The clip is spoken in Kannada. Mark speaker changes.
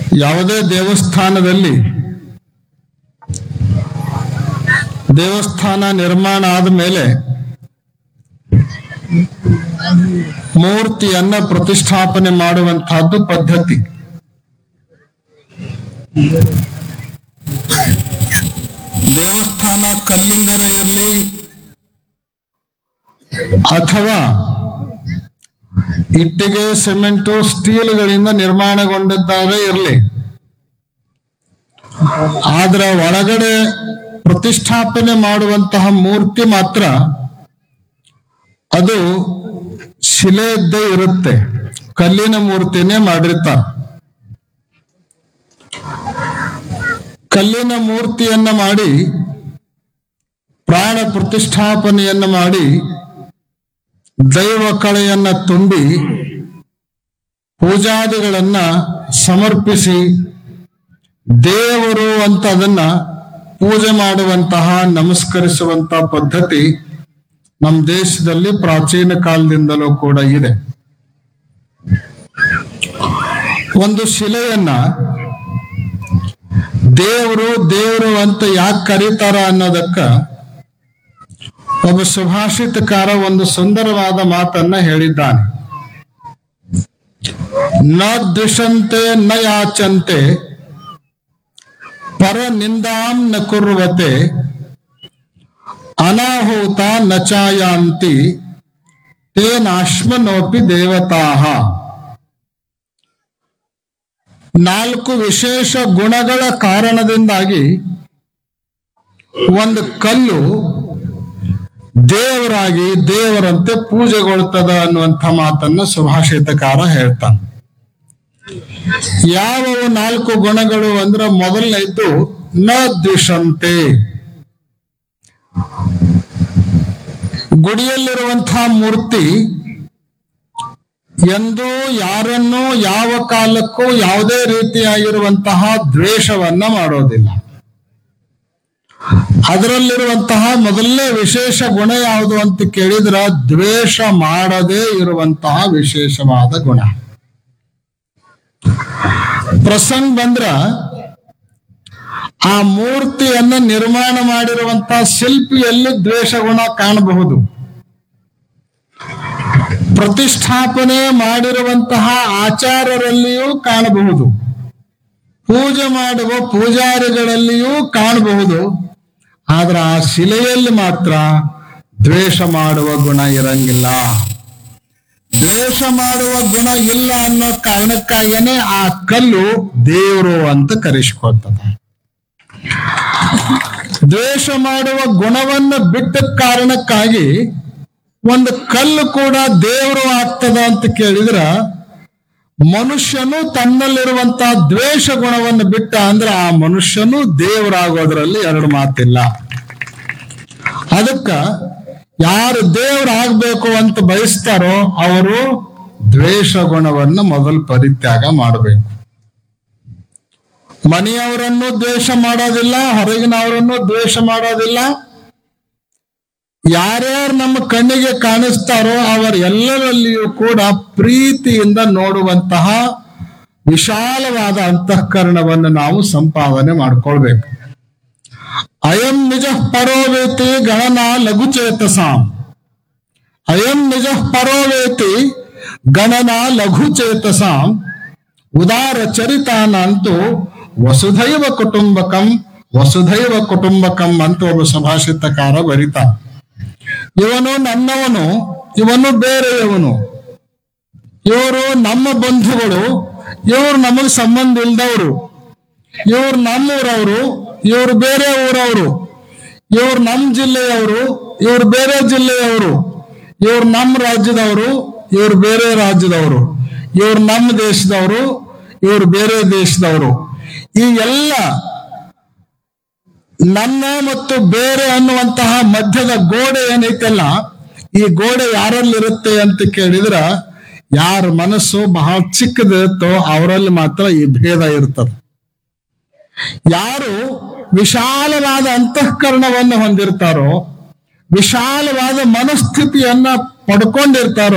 Speaker 1: ಯಾವುದೇ ದೇವಸ್ಥಾನದಲ್ಲಿ ದೇವಸ್ಥಾನ ನಿರ್ಮಾಣ ಆದ ಮೇಲೆ ಮೂರ್ತಿಯನ್ನ ಪ್ರತಿಷ್ಠಾಪನೆ ಮಾಡುವಂತಹದ್ದು ಪದ್ಧತಿ ದೇವಸ್ಥಾನ ಕಲ್ಲಿಂದನೇ ಇರಲಿ ಅಥವಾ ಇಟ್ಟಿಗೆ ಸಿಮೆಂಟು ಸ್ಟೀಲ್ಗಳಿಂದ ನಿರ್ಮಾಣಗೊಂಡಿದ್ದಾವೆ ಇರಲಿ ಆದ್ರ ಒಳಗಡೆ ಪ್ರತಿಷ್ಠಾಪನೆ ಮಾಡುವಂತಹ ಮೂರ್ತಿ ಮಾತ್ರ ಅದು ಶಿಲೆಯದ್ದೇ ಇರುತ್ತೆ ಕಲ್ಲಿನ ಮೂರ್ತಿನೇ ಮಾಡಿರ್ತಾರೆ ಕಲ್ಲಿನ ಮೂರ್ತಿಯನ್ನ ಮಾಡಿ ಪ್ರಾಣ ಪ್ರತಿಷ್ಠಾಪನೆಯನ್ನ ಮಾಡಿ ದೈವ ಕಳೆಯನ್ನ ತುಂಬಿ ಪೂಜಾದಿಗಳನ್ನ ಸಮರ್ಪಿಸಿ ದೇವರು ಅಂತ ಅದನ್ನ ಪೂಜೆ ಮಾಡುವಂತಹ ನಮಸ್ಕರಿಸುವಂತಹ ಪದ್ಧತಿ ನಮ್ಮ ದೇಶದಲ್ಲಿ ಪ್ರಾಚೀನ ಕಾಲದಿಂದಲೂ ಕೂಡ ಇದೆ ಒಂದು ಶಿಲೆಯನ್ನ ದೇವರು ದೇವರು ಅಂತ ಯಾಕೆ ಕರೀತಾರ ಅನ್ನೋದಕ್ಕ ಒಬ್ಬ ಸುಭಾಷಿತಕಾರ ಒಂದು ಸುಂದರವಾದ ಮಾತನ್ನ ಹೇಳಿದ್ದಾನೆ ನ ದ್ವಿಷಂತೆ ನ ಯಾಚಂತೆ ಪರ ನಿಂದಾಂ ನ ಕುರ್ವತೆ ಅನಾಹೂತ ನ ಚಾಯಾಂತಿ ತೇನಾಶ್ಮನೋಪಿ ದೇವತಾಹ ನಾಲ್ಕು ವಿಶೇಷ ಗುಣಗಳ ಕಾರಣದಿಂದಾಗಿ ಒಂದು ಕಲ್ಲು ದೇವರಾಗಿ ದೇವರಂತೆ ಪೂಜೆಗೊಳ್ತದ ಅನ್ನುವಂಥ ಮಾತನ್ನ ಸುಭಾಷಿತಕಾರ ಹೇಳ್ತಾನೆ ಯಾವವು ನಾಲ್ಕು ಗುಣಗಳು ಅಂದ್ರೆ ಮೊದಲನೇದ್ದು ನ ದ್ವಿಷಂತೆ ಗುಡಿಯಲ್ಲಿರುವಂತಹ ಮೂರ್ತಿ ಎಂದೂ ಯಾರನ್ನೂ ಯಾವ ಕಾಲಕ್ಕೂ ಯಾವುದೇ ರೀತಿಯಾಗಿರುವಂತಹ ದ್ವೇಷವನ್ನ ಮಾಡೋದಿಲ್ಲ ಅದರಲ್ಲಿರುವಂತಹ ಮೊದಲನೇ ವಿಶೇಷ ಗುಣ ಯಾವುದು ಅಂತ ಕೇಳಿದ್ರ ದ್ವೇಷ ಮಾಡದೇ ಇರುವಂತಹ ವಿಶೇಷವಾದ ಗುಣ ಪ್ರಸಂಗ ಬಂದ್ರ ಆ ಮೂರ್ತಿಯನ್ನ ನಿರ್ಮಾಣ ಮಾಡಿರುವಂತಹ ಶಿಲ್ಪಿಯಲ್ಲಿ ದ್ವೇಷ ಗುಣ ಕಾಣಬಹುದು ಪ್ರತಿಷ್ಠಾಪನೆ ಮಾಡಿರುವಂತಹ ಆಚಾರರಲ್ಲಿಯೂ ಕಾಣಬಹುದು ಪೂಜೆ ಮಾಡುವ ಪೂಜಾರಿಗಳಲ್ಲಿಯೂ ಕಾಣಬಹುದು ಆದ್ರೆ ಆ ಶಿಲೆಯಲ್ಲಿ ಮಾತ್ರ ದ್ವೇಷ ಮಾಡುವ ಗುಣ ಇರಂಗಿಲ್ಲ ದ್ವೇಷ ಮಾಡುವ ಗುಣ ಇಲ್ಲ ಅನ್ನೋ ಕಾರಣಕ್ಕಾಗೇನೆ ಆ ಕಲ್ಲು ದೇವರು ಅಂತ ಕರೆಸ್ಕೊಳ್ತದೆ ದ್ವೇಷ ಮಾಡುವ ಗುಣವನ್ನ ಬಿಟ್ಟ ಕಾರಣಕ್ಕಾಗಿ ಒಂದು ಕಲ್ಲು ಕೂಡ ದೇವರು ಆಗ್ತದ ಅಂತ ಕೇಳಿದ್ರ ಮನುಷ್ಯನು ತನ್ನಲ್ಲಿರುವಂತಹ ದ್ವೇಷ ಗುಣವನ್ನು ಬಿಟ್ಟ ಅಂದ್ರೆ ಆ ಮನುಷ್ಯನು ದೇವರಾಗೋದ್ರಲ್ಲಿ ಎರಡು ಮಾತಿಲ್ಲ ಅದಕ್ಕ ಯಾರು ದೇವರಾಗಬೇಕು ಅಂತ ಬಯಸ್ತಾರೋ ಅವರು ದ್ವೇಷ ಗುಣವನ್ನು ಮೊದಲು ಪರಿತ್ಯಾಗ ಮಾಡಬೇಕು ಮನೆಯವರನ್ನು ದ್ವೇಷ ಮಾಡೋದಿಲ್ಲ ಹೊರಗಿನವರನ್ನು ದ್ವೇಷ ಮಾಡೋದಿಲ್ಲ ಯಾರ್ಯಾರು ನಮ್ಮ ಕಣ್ಣಿಗೆ ಕಾಣಿಸ್ತಾರೋ ಅವರೆಲ್ಲರಲ್ಲಿಯೂ ಕೂಡ ಪ್ರೀತಿಯಿಂದ ನೋಡುವಂತಹ ವಿಶಾಲವಾದ ಅಂತಃಕರಣವನ್ನು ನಾವು ಸಂಪಾದನೆ ಮಾಡ್ಕೊಳ್ಬೇಕು ಅಯಂ ನಿಜ ಪರೋವೇತಿ ಗಣನ ಲಘುಚೇತಸಾಂ ಅಯಂ ನಿಜ ಪರೋವೇತಿ ಗಣನ ಲಘುಚೇತಸಾಂ ಉದಾರ ಚರಿತಾನಂತೂ ವಸುಧೈವ ಕುಟುಂಬಕಂ ವಸುಧೈವ ಕುಟುಂಬಕಂ ಅಂತ ಒಬ್ಬ ಸುಭಾಷಿತಕಾರ ಬರಿತ ಇವನು ನನ್ನವನು ಇವನು ಬೇರೆಯವನು ಇವರು ನಮ್ಮ ಬಂಧುಗಳು ಇವರು ನಮಗ್ ಸಂಬಂಧ ಇಲ್ದವರು ಇವ್ರು ನಮ್ಮೂರವರು ಇವ್ರು ಬೇರೆ ಊರವರು ಇವ್ರು ನಮ್ಮ ಜಿಲ್ಲೆಯವರು ಇವ್ರು ಬೇರೆ ಜಿಲ್ಲೆಯವರು ಇವ್ರು ನಮ್ಮ ರಾಜ್ಯದವರು ಇವ್ರು ಬೇರೆ ರಾಜ್ಯದವರು ಇವ್ರು ನಮ್ಮ ದೇಶದವರು ಇವ್ರು ಬೇರೆ ದೇಶದವರು ಈ ಎಲ್ಲ ನನ್ನ ಮತ್ತು ಬೇರೆ ಅನ್ನುವಂತಹ ಮಧ್ಯದ ಗೋಡೆ ಏನೈತಲ್ಲ ಈ ಗೋಡೆ ಯಾರಲ್ಲಿರುತ್ತೆ ಅಂತ ಕೇಳಿದ್ರ ಯಾರ ಮನಸ್ಸು ಬಹಳ ಚಿಕ್ಕದಿರುತ್ತೋ ಅವರಲ್ಲಿ ಮಾತ್ರ ಈ ಭೇದ ಇರ್ತದೆ ಯಾರು ವಿಶಾಲವಾದ ಅಂತಃಕರಣವನ್ನು ಹೊಂದಿರ್ತಾರೋ ವಿಶಾಲವಾದ ಮನಸ್ಥಿತಿಯನ್ನ ಪಡ್ಕೊಂಡಿರ್ತಾರೋ